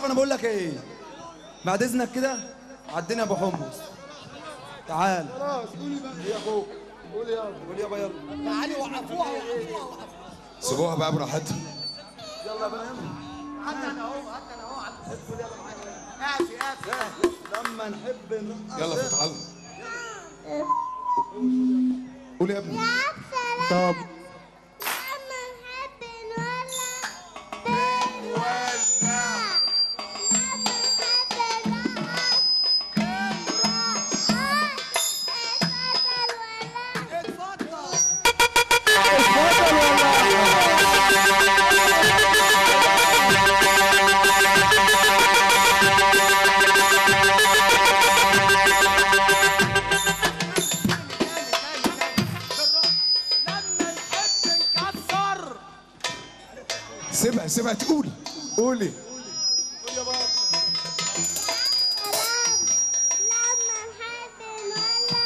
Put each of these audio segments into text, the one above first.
عارف انا بقول لك ايه بعد اذنك كده عدينا يا ابو حمص تعال خلاص قولي بقى يا اخوك قولي يلا قول يابا يلا تعالي وقفوها وقفوها سيبوها بقى براحتها يلا يا بنات حتى انا اهو حتى انا اهو قافي قافي لما نحب نرقص يلا فتح الله قول يا ابني طب لما نحب نولع بنولع لما نحب نرقص بنرقص اتفضل ولا اتفضل لما نحب نكسر سيبها سيبها تقول قولي سلام لما نحب نولع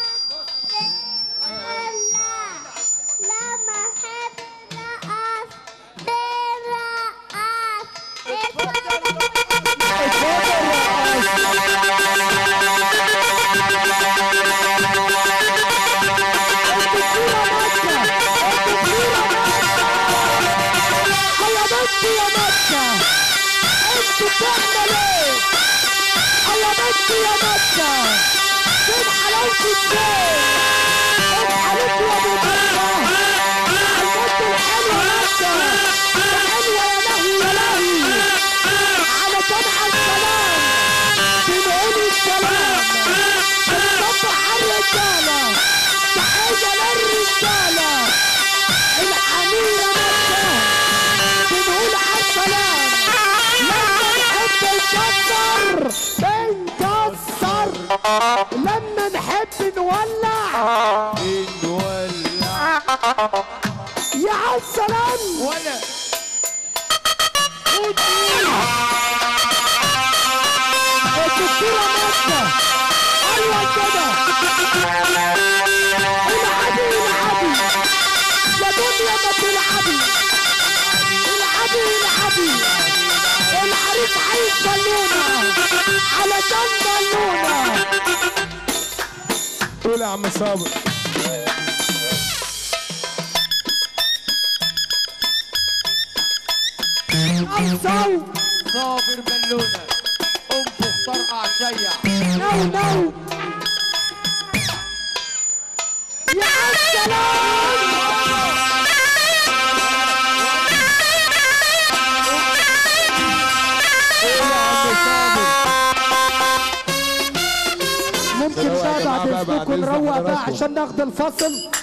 بنولع لما نحب نرقص بنرقص اتفضل يا بنتي يا مكة انت بتعمل ايه يا بنتي يا مكة فين حلاوة الزين اضحك يا ابو مكة البنت الحلوة مكة يا حلوة يا لهوي يا لهوي على جمع السلام بنقول السلام بنصبح على الرجالة تحية للرجالة الحميرة مكة بنقول عالسلام لما نحب نكسر بنكسر لما نحب نولع نولع يا عالسلام ولا الدكتورة مكة ايوه كده العبي العبي يا دنيا ما تلعبي العبي العبي العريس عايز بالونة علشان بالونة قول يا عم صابر أوصو صابر بالونة انفخ طرقع شيع نو نو يا السلام ممكن يا بقى جماعة بعد بقى بعد اذنكم إذن نروق بقى حضراتكم. عشان ناخد الفصل